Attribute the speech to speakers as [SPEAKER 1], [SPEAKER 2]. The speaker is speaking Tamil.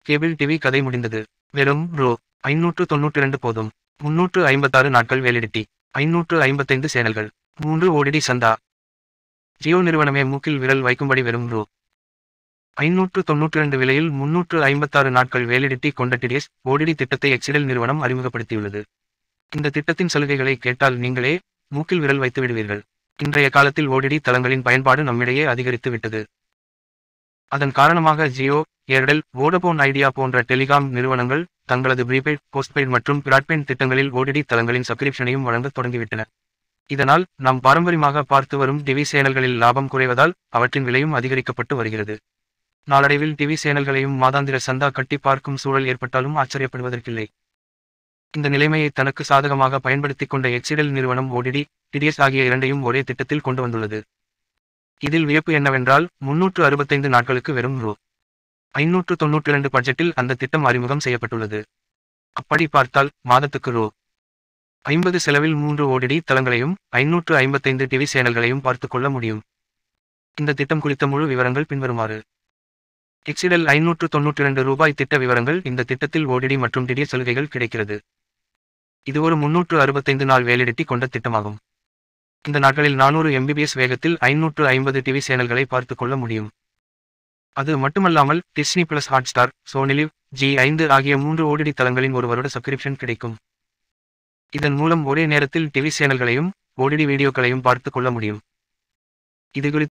[SPEAKER 1] கேபிள் டிவி கதை முடிந்தது வெறும் ரூ ஐநூற்று தொன்னூற்றி இரண்டு போதும் முன்னூற்று ஐம்பத்தாறு நாட்கள் வேலிடிட்டி ஐநூற்று ஐம்பத்தைந்து சேனல்கள் மூன்று ஓடிடி சந்தா ஜியோ நிறுவனமே மூக்கில் விரல் வைக்கும்படி வெறும் ரூ ஐநூற்று தொன்னூற்றி இரண்டு விலையில் முன்னூற்று ஐம்பத்தாறு நாட்கள் வேலிடிட்டி கொண்ட டிடிஎஸ் ஓடிடி திட்டத்தை எக்ஸிடல் நிறுவனம் அறிமுகப்படுத்தியுள்ளது இந்த திட்டத்தின் சலுகைகளை கேட்டால் நீங்களே மூக்கில் விரல் வைத்து விடுவீர்கள் இன்றைய காலத்தில் ஓடிடி தளங்களின் பயன்பாடு நம்மிடையே அதிகரித்து விட்டது அதன் காரணமாக ஜியோ ஏர்டெல் வோடபோன் ஐடியா போன்ற டெலிகாம் நிறுவனங்கள் தங்களது ப்ரீபெய்ட் போஸ்ட்பெய்ட் மற்றும் பிராட்பேண்ட் திட்டங்களில் ஓடிடி தளங்களின் சப்ஸ்கிரிப்ஷனையும் வழங்கத் தொடங்கிவிட்டன இதனால் நாம் பாரம்பரியமாக பார்த்து வரும் டிவி சேனல்களில் லாபம் குறைவதால் அவற்றின் விலையும் அதிகரிக்கப்பட்டு வருகிறது நாளடைவில் டிவி சேனல்களையும் மாதாந்திர சந்தா கட்டி பார்க்கும் சூழல் ஏற்பட்டாலும் ஆச்சரியப்படுவதற்கில்லை இந்த நிலைமையை தனக்கு சாதகமாக பயன்படுத்திக் கொண்ட எக்ஸிடல் நிறுவனம் ஓடிடி டிடிஎஸ் ஆகிய இரண்டையும் ஒரே திட்டத்தில் கொண்டு வந்துள்ளது இதில் வியப்பு என்னவென்றால் முன்னூற்று அறுபத்தைந்து நாட்களுக்கு வெறும் ரூ ஐநூற்று தொன்னூற்றி இரண்டு பட்ஜெட்டில் அந்த திட்டம் அறிமுகம் செய்யப்பட்டுள்ளது அப்படி பார்த்தால் மாதத்துக்கு ரூ ஐம்பது செலவில் மூன்று ஓடிடி தளங்களையும் ஐநூற்று ஐம்பத்தைந்து டிவி சேனல்களையும் பார்த்துக் கொள்ள முடியும் இந்த திட்டம் குறித்த முழு விவரங்கள் பின்வருமாறு எக்ஸிடல் ஐநூற்று தொன்னூற்றி இரண்டு ரூபாய் திட்ட விவரங்கள் இந்த திட்டத்தில் ஓடிடி மற்றும் டிடிஎஸ் சலுகைகள் கிடைக்கிறது இது ஒரு முன்னூற்று அறுபத்தைந்து நாள் வேலிடிட்டி கொண்ட திட்டமாகும் இந்த நாட்களில் நானூறு எம்பிபிஎஸ் வேகத்தில் ஐநூற்று ஐம்பது டிவி சேனல்களை பார்த்துக் கொள்ள முடியும் அது மட்டுமல்லாமல் Disney plus Hotstar SonyLIV Zee ஐந்து ஆகிய மூன்று ஓடிடி தளங்களின் ஒரு வருட சப்ஸ்கிரிப்ஷன் கிடைக்கும் இதன் மூலம் ஒரே நேரத்தில் டிவி சேனல்களையும் ஓடிடி வீடியோக்களையும் பார்த்துக் கொள்ள முடியும் இது குறித்து